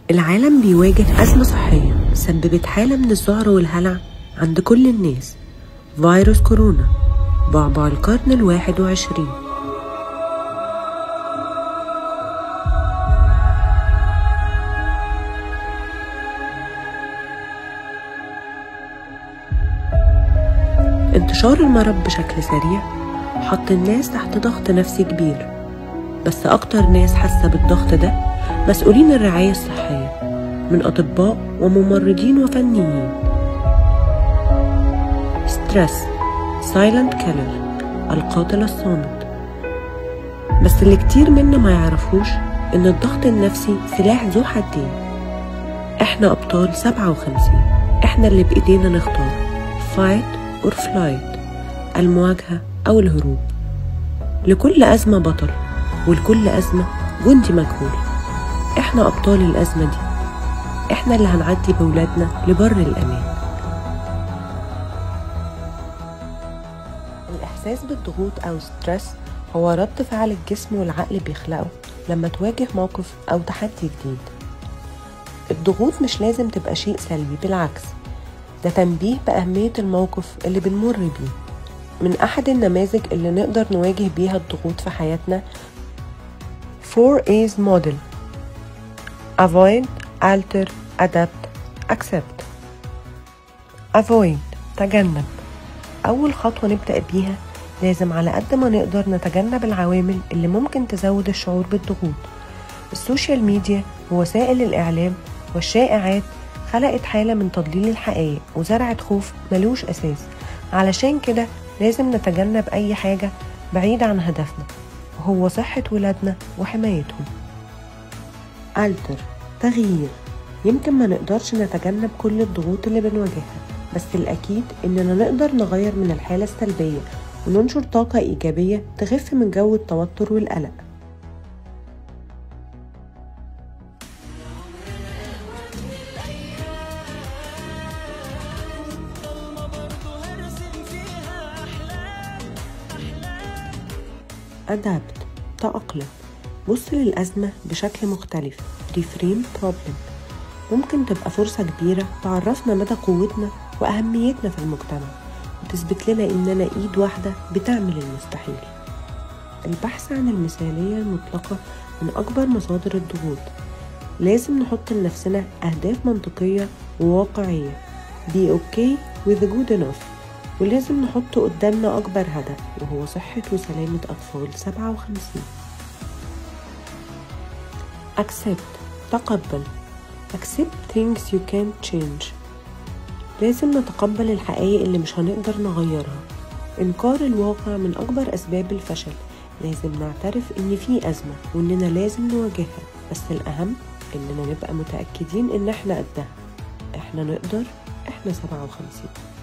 العالم بيواجه أزمة صحية سببت حالة من الذعر والهلع عند كل الناس فيروس كورونا بعبع القرن الواحد وعشرين انتشار المرض بشكل سريع حط الناس تحت ضغط نفسي كبير بس أكتر ناس حاسة بالضغط ده مسؤولين الرعاية الصحية من أطباء وممرضين وفنيين ستريس سايلنت كيلر القاتل الصامت بس اللي كتير منا ما يعرفوش إن الضغط النفسي سلاح ذو حدين إحنا أبطال 57 إحنا اللي بإيدينا نختار fight or flight المواجهة أو الهروب لكل أزمة بطل ولكل أزمة جندي مجهول إحنا أبطال الأزمة دي إحنا اللي هنعدي بولادنا لبر الأمان الإحساس بالضغوط أو ستريس هو رد فعل الجسم والعقل بيخلقه لما تواجه موقف أو تحدي جديد الضغوط مش لازم تبقى شيء سلبي بالعكس ده تنبيه بأهمية الموقف اللي بنمر بيه من أحد النماذج اللي نقدر نواجه بيها الضغوط في حياتنا 4A's model Avoid, Alter, Adapt, Accept Avoid تجنب أول خطوة نبدأ بيها لازم على قد ما نقدر نتجنب العوامل اللي ممكن تزود الشعور بالضغوط السوشيال ميديا ووسائل الإعلام والشائعات خلقت حالة من تضليل الحقائق وزرعت خوف ملوش أساس علشان كده لازم نتجنب أي حاجة بعيدة عن هدفنا وهو صحة ولادنا وحمايتهم ألتر تغيير يمكن ما نقدرش نتجنب كل الضغوط اللي بنواجهها بس الأكيد إننا نقدر نغير من الحالة السلبية وننشر طاقة إيجابية تخف من جو التوتر والقلق أدابت تأقلم بص للأزمة بشكل مختلف ريفريم بروبلم ممكن تبقى فرصة كبيرة تعرفنا مدى قوتنا وأهميتنا في المجتمع وتثبت لنا إننا إيد واحدة بتعمل المستحيل البحث عن المثالية المطلقة من أكبر مصادر الضغوط لازم نحط لنفسنا أهداف منطقية وواقعية be okay with good enough ولازم نحط قدامنا أكبر هدف وهو صحة وسلامة أطفال 57 accept تقبل accept things you can't change لازم نتقبل الحقائق اللي مش هنقدر نغيرها إنكار الواقع من أكبر أسباب الفشل لازم نعترف إن في أزمة وإننا لازم نواجهها بس الأهم إننا نبقى متأكدين إن إحنا قدها إحنا نقدر إحنا 57